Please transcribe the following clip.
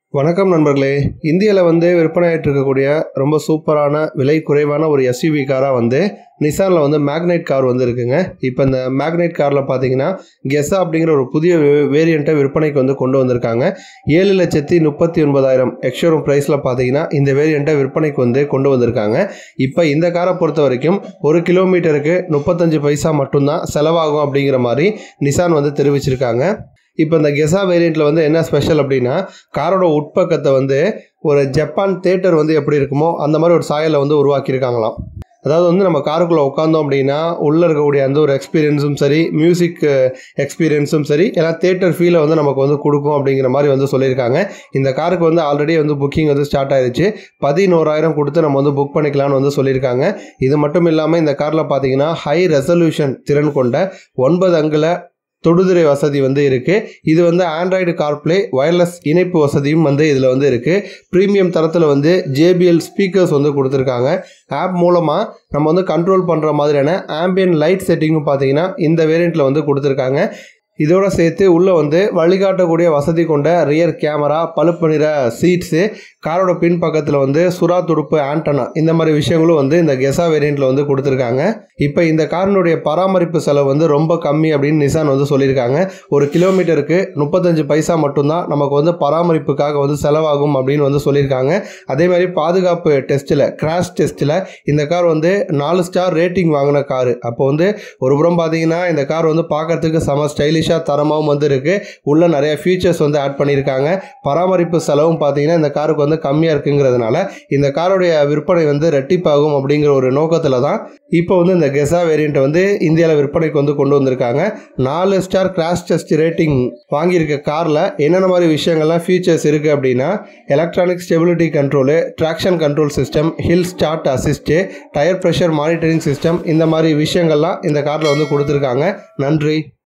வணக்கம் நண்பர்களே இந்தியாவில் வந்து விற்பனையாயிட்டு இருக்கக்கூடிய ரொம்ப சூப்பரான விலை குறைவான ஒரு எஸ்யூவி காராக வந்து நிசானில் வந்து மேக்னைட் கார் வந்து இருக்குங்க இப்போ இந்த மேக்னைட் காரில் பார்த்தீங்கன்னா கெஸா அப்படிங்கிற ஒரு புதிய வேரியண்ட்டை விற்பனைக்கு வந்து கொண்டு வந்திருக்காங்க ஏழு லட்சத்தி முப்பத்தி ஒன்பதாயிரம் எக்ஷோரூம் ப்ரைஸில் பார்த்தீங்கன்னா இந்த வேரியண்ட்டை விற்பனைக்கு வந்து கொண்டு வந்திருக்காங்க இப்போ இந்த காரை பொறுத்த வரைக்கும் ஒரு கிலோமீட்டருக்கு முப்பத்தஞ்சு பைசா மட்டும்தான் செலவாகும் அப்படிங்கிற மாதிரி நிசான் வந்து தெரிவிச்சிருக்காங்க இப்போ இந்த கெஸா வேரியண்ட்டில் வந்து என்ன ஸ்பெஷல் அப்படின்னா காரோட உட்பக்கத்தை வந்து ஒரு ஜப்பான் தேட்டர் வந்து எப்படி இருக்குமோ அந்த மாதிரி ஒரு சாயலை வந்து உருவாக்கியிருக்காங்களாம் அதாவது வந்து நம்ம காருக்குள்ளே உட்காந்தோம் அப்படின்னா உள்ளே இருக்கக்கூடிய அந்த ஒரு எக்ஸ்பீரியன்ஸும் சரி மியூசிக் எக்ஸ்பீரியன்ஸும் சரி எல்லாம் தேட்டர் ஃபீலை வந்து நமக்கு வந்து கொடுக்கும் அப்படிங்கிற மாதிரி வந்து சொல்லியிருக்காங்க இந்த காருக்கு வந்து ஆல்ரெடி வந்து புக்கிங் வந்து ஸ்டார்ட் ஆயிருச்சு பதினோராயிரம் கொடுத்து நம்ம வந்து புக் பண்ணிக்கலாம்னு வந்து சொல்லியிருக்காங்க இது மட்டும் இல்லாமல் இந்த காரில் பார்த்தீங்கன்னா ஹை ரெசல்யூஷன் திறன் கொண்ட ஒன்பது அங்குல தொடுதிரை வசதி வந்து இருக்குது இது வந்து ஆண்ட்ராய்டு கார்ப்ளே வயர்லெஸ் இணைப்பு வசதியும் வந்து இதில் வந்து இருக்குது ப்ரீமியம் தரத்தில் வந்து ஜேபிஎல் ஸ்பீக்கர்ஸ் வந்து கொடுத்துருக்காங்க ஆப் மூலமாக நம்ம வந்து கண்ட்ரோல் பண்ணுற மாதிரியான ஆம்பியன் லைட் செட்டிங்கும் பார்த்தீங்கன்னா இந்த வேரியண்ட்டில் வந்து கொடுத்துருக்காங்க இதோட சேர்த்து உள்ளே வந்து வழிகாட்டக்கூடிய வசதி கொண்ட ரியர் கேமரா பழுப்பு நிற சீட்ஸு காரோட பின் பக்கத்தில் வந்து சுறா துடுப்பு ஆண்டனா இந்த மாதிரி விஷயங்களும் வந்து இந்த கெஸா வேரியண்ட்டில் வந்து கொடுத்துருக்காங்க இப்போ இந்த காரினுடைய பராமரிப்பு செலவு வந்து ரொம்ப கம்மி அப்படின்னு நிசான் வந்து சொல்லியிருக்காங்க ஒரு கிலோமீட்டருக்கு முப்பத்தஞ்சு பைசா மட்டும்தான் நமக்கு வந்து பராமரிப்புக்காக வந்து செலவாகும் அப்படின்னு வந்து சொல்லியிருக்காங்க அதே மாதிரி பாதுகாப்பு டெஸ்ட்டில் கிராஷ் டெஸ்ட்டில் இந்த கார் வந்து நாலு ஸ்டார் ரேட்டிங் வாங்கின காரு அப்போ வந்து ஒரு புறம் பார்த்தீங்கன்னா இந்த கார் வந்து பார்க்கறதுக்கு செம ஸ்டைலிஷாக தரமாகவும் வந்து இருக்குது உள்ள நிறைய ஃபீச்சர்ஸ் வந்து ஆட் பண்ணியிருக்காங்க பராமரிப்பு செலவும் பார்த்தீங்கன்னா இந்த காருக்கு வந்து கம்மியாக இருக்குங்கிறதுனால இந்த காரோடைய விற்பனை வந்து ரெட்டிப்பாகும் அப்படிங்கிற ஒரு நோக்கத்தில் தான் இப்போ வந்து இந்த கெஸா வேரியண்ட்டை வந்து இந்தியாவில் விற்பனைக்கு வந்து கொண்டு வந்திருக்காங்க நாலு ஸ்டார் கிராஷ் டெஸ்ட் ரேட்டிங் வாங்கியிருக்க காரில் என்னென்ன மாதிரி விஷயங்கள்லாம் ஃபீச்சர்ஸ் இருக்குது அப்படின்னா electronic stability control traction control system hill start assist tyre pressure monitoring system இந்த மாதிரி விஷயங்கள்லாம் இந்த காரில் வந்து கொடுத்துருக்காங்க நன்றி